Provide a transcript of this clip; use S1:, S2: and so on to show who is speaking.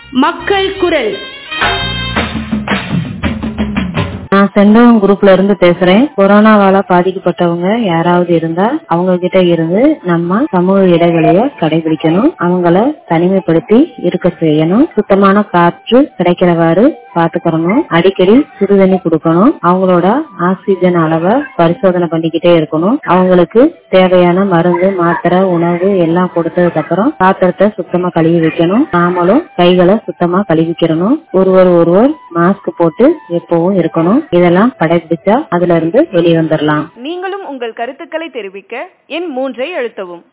S1: மக்கள் குரல்
S2: நான் செந்தவன் குரூப்ல இருந்து பேசுறேன் கொரோனாவால பாதிக்கப்பட்டவங்க யாராவது இருந்தா அவங்க கிட்ட இருந்து நம்ம சமூக இடைவெளிய கடைபிடிக்கணும் அவங்கள தனிமைப்படுத்தி இருக்க செய்யணும் சுத்தமான காற்று கிடைக்கிறவாறு பாத்துக்கிறணும் அடிக்கடி சுடுதண்ணி கொடுக்கணும் அவங்களோட ஆக்சிஜன் அளவை பரிசோதனை பண்ணிக்கிட்டே இருக்கணும் அவங்களுக்கு தேவையான மருந்து மாத்திரை உணவு எல்லாம் கொடுத்ததுக்கு அப்புறம் பாத்திரத்தை சுத்தமா கழுவி வைக்கணும் நாமளும் கைகளை சுத்தமா கழுவிக்கிறணும் ஒருவர் ஒருவர் மாஸ்க் போட்டு எப்பவும் இருக்கணும் இதெல்லாம் கடைபிடிச்சா அதுல இருந்து வெளியே வந்துடலாம்
S3: நீங்களும் உங்கள் கருத்துக்களை தெரிவிக்க எண் மூன்றை அழுத்தவும்